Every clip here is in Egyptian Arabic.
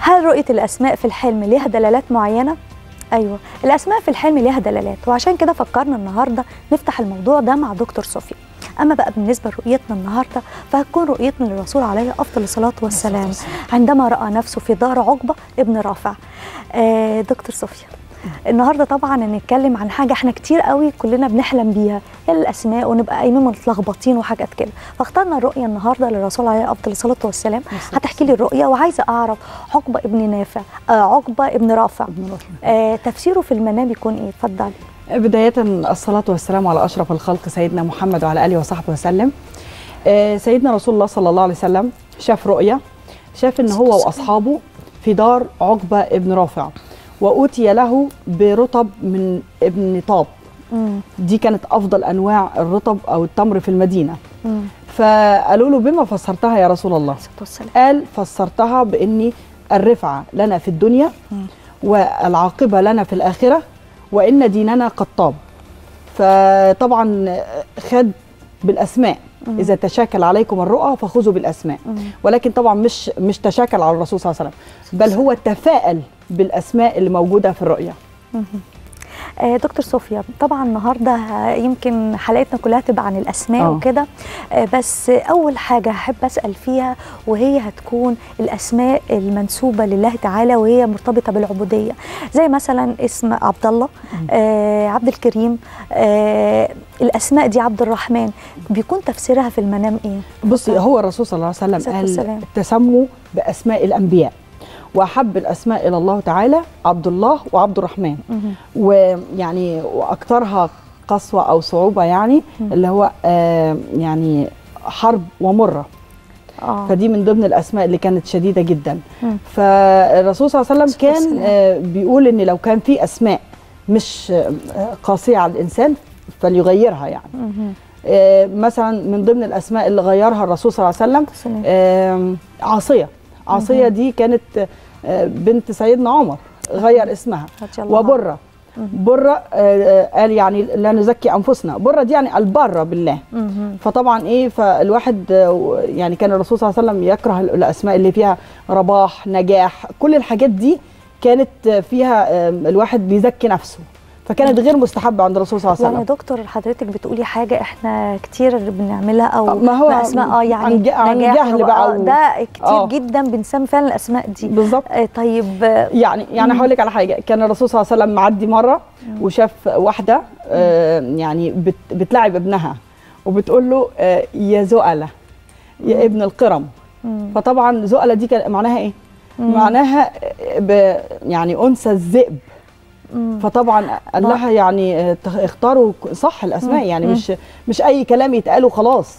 هل رؤيه الاسماء في الحلم ليها دلالات معينه ايوه الاسماء في الحلم ليها دلالات وعشان كده فكرنا النهارده نفتح الموضوع ده مع دكتور صوفيا اما بقى بالنسبه لرؤيتنا النهارده فهتكون رؤيتنا للرسول عليه افضل الصلاه والسلام عندما راى نفسه في دار عقبه ابن رافع آه دكتور صوفيا النهارده طبعا هنتكلم عن حاجه احنا كتير قوي كلنا بنحلم بيها هي الاسماء ونبقى قايمين متلخبطين وحاجات كده فاخترنا الرؤيه النهارده للرسول عليه افضل الصلاه والسلام هتحكي لي الرؤيه وعايزه اعرف عقبه ابن نافع آه عقبه ابن رافع آه تفسيره في المنام يكون ايه اتفضلي بداية الصلاة والسلام على أشرف الخلق سيدنا محمد وعلى آله وصحبه وسلم آه، سيدنا رسول الله صلى الله عليه وسلم شاف رؤية شاف إن هو وأصحابه في دار عقبة ابن رافع وأوتي له برطب من ابن طاب مم. دي كانت أفضل أنواع الرطب أو التمر في المدينة مم. فقالوا له بما فسرتها يا رسول الله الصلاه والسلام قال فسرتها بإني الرفعة لنا في الدنيا مم. والعاقبة لنا في الآخرة وإن ديننا قد طاب فطبعا خد بالأسماء مم. إذا تشاكل عليكم الرؤى فخذوا بالأسماء مم. ولكن طبعا مش مش تشاكل على الرسول صلى الله عليه وسلم بل هو تفاءل بالأسماء اللي موجودة في الرؤية آه، دكتور صوفيا طبعا النهارده آه، يمكن حلقتنا كلها تبقى عن الاسماء آه. وكده آه، بس اول حاجه هحب اسال فيها وهي هتكون الاسماء المنسوبه لله تعالى وهي مرتبطه بالعبوديه زي مثلا اسم عبد الله آه عبد الكريم آه الاسماء دي عبد الرحمن بيكون تفسيرها في المنام ايه بصي هو الرسول صلى الله عليه وسلم الصلاة قال والسلام. تسموا بأسماء الأنبياء وأحب الأسماء إلى الله تعالى عبد الله وعبد الرحمن مهم. ويعني واكثرها قسوه او صعوبه يعني مم. اللي هو آه يعني حرب ومره اه فدي من ضمن الاسماء اللي كانت شديده جدا مم. فالرسول صلى الله عليه وسلم الصلاة كان والسلام. آه بيقول ان لو كان في اسماء مش آه، قاسيه على الانسان فليغيرها يعني مهم. آه مثلا من ضمن الاسماء اللي غيرها الرسول صلى الله عليه وسلم السلام. آم، عاصيه عاصيه دي كانت آه، بنت سيدنا عمر غير اسمها رضي الله عنه. وبره مهم. بره آه، آه، قال يعني لا نزكي انفسنا بره دي يعني البره بالله مهم. فطبعا ايه فالواحد آه، يعني كان الرسول صلى الله عليه وسلم يكره الاسماء اللي فيها رباح نجاح كل الحاجات دي كانت آه، فيها آه، الواحد بيزكي نفسه فكانت غير مستحبه عند الرسول صلى الله عليه يعني وسلم دكتور حضرتك بتقولي حاجة احنا كتير بنعملها او ما هو بأسماء اه يعني عن ج- عن نجاح جهل ربا- بقى آه، و- ده كتير آه. جدا بنسمي فعلا الاسماء دي بالظبط آه طيب آه، يعني يعني هقول لك على حاجه كان الرسول صلى الله عليه وسلم معدي مره وشاف واحده آه، يعني بت بتلعب ابنها وبتقول له آه، يا زؤله يا ابن القرم مم. فطبعا زؤله دي كان معناها ايه مم. معناها ب يعني انثى الذئب مم. فطبعا قال ما- لها يعني آه، تخ- اختاروا صح الاسماء مم. يعني مم. مش مش اي كلام يتقال وخلاص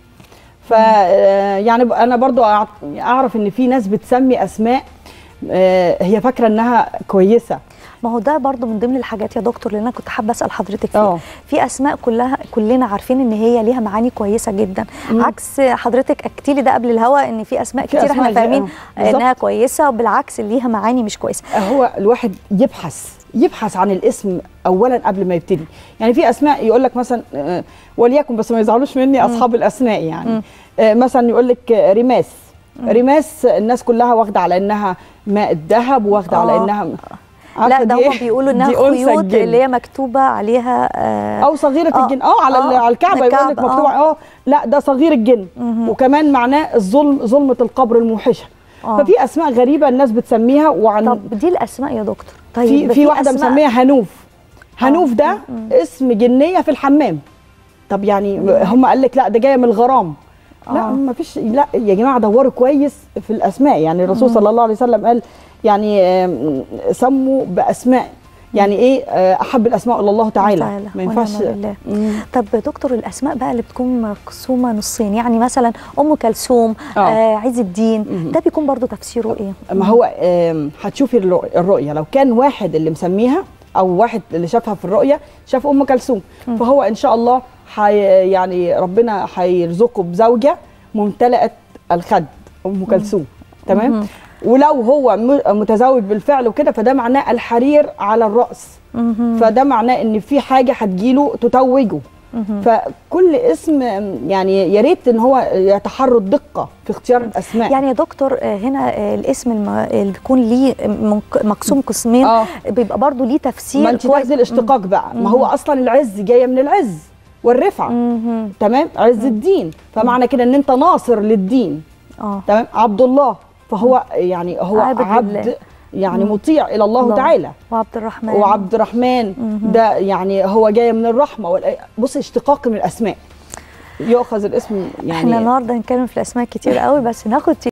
ف آه، يعني ب- انا برضو أع- اعرف ان في ناس بتسمي اسماء آه، هي فاكره انها كويسه ما هو ده برضو من ضمن الحاجات يا دكتور اللي انا كنت حابه اسال حضرتك فيها اه في اسماء كلها كلنا عارفين ان هي ليها معاني كويسه جدا مم. عكس حضرتك اكدتي لي ده قبل الهوا ان في اسماء في كتير أسماء احنا دي- فاهمين آه، بالظبط. انها كويسه وبالعكس اللي ليها معاني مش كويسه هو الواحد يبحث يبحث عن الاسم اولا قبل ما يبتدي يعني في اسماء يقول لك مثلا آه، وليكن بس ما يزعلوش مني اصحاب الاسماء يعني مم. آه، مثلا يقول لك آه، رماس رماس الناس كلها واخده على انها ماء الذهب واخده على آه. انها لا عارفة ده دي هم إيه؟ بيقولوا انها دي أنثى خيوط الجن. اللي هي مكتوبه عليها آه او صغيره آه. الجن اه على آه. على الكعبه يقول لك الكعبة، مكتوب اه لا ده صغير الجن مهم. وكمان معناه الظلم ظلمه القبر الموحشه آه. ففي اسماء غريبه الناس بتسميها وعن طب دي الاسماء يا دكتور طيب في في واحده أسماء- مسميها هنوف هنوف ده مم، مم. اسم جنيه في الحمام طب يعني هم قال لك لا ده جايه من الغرام لا آه. ما فيش لا يا جماعه دوروا كويس في الاسماء يعني الرسول صلى الله عليه وسلم قال يعني آم، سموا باسماء يعني ايه آه، احب الاسماء الى الله تعالى تعالى، ما ينفعش ونعم بالله. مم. طب دكتور الاسماء بقى اللي بتكون مقسومه نصين يعني مثلا ام كلثوم آه. آه عز الدين مهم. ده بيكون برضو تفسيره ايه ما هو آم، هتشوفي الرؤ- الرؤيه لو كان واحد اللي مسميها او واحد اللي شافها في الرؤيه شاف ام كلثوم مم. فهو ان شاء الله حي يعني ربنا هيرزقه بزوجه ممتلئه الخد ام كلثوم تمام مهم. ولو هو م- متزوج بالفعل وكده فده معناه الحرير على الراس مهم. فده معناه ان في حاجه هتجيله تتوجه مهم. فكل اسم يعني يا ريت ان هو يتحروا الدقه في اختيار الاسماء يعني يا دكتور آه، هنا آه، الاسم الم- اللي بيكون ليه منق- مقسوم قسمين اه بيبقى برضو ليه تفسير ما انت كويس. تاخدي الاشتقاق بقى ما هو مم. اصلا العز جايه من العز والرفعه مهم. تمام عز الدين فمعنى كده ان انت ناصر للدين اه تمام عبد الله فهو يعني هو عابد عبد, لله. يعني مم. مطيع الى الله, الله. تعالى وعبد الرحمن وعبد الرحمن مهم. ده يعني هو جاي من الرحمه وال- بص اشتقاق من الاسماء يؤخذ الاسم يعني احنا النهارده هنتكلم في الاسماء كتير قوي بس ناخد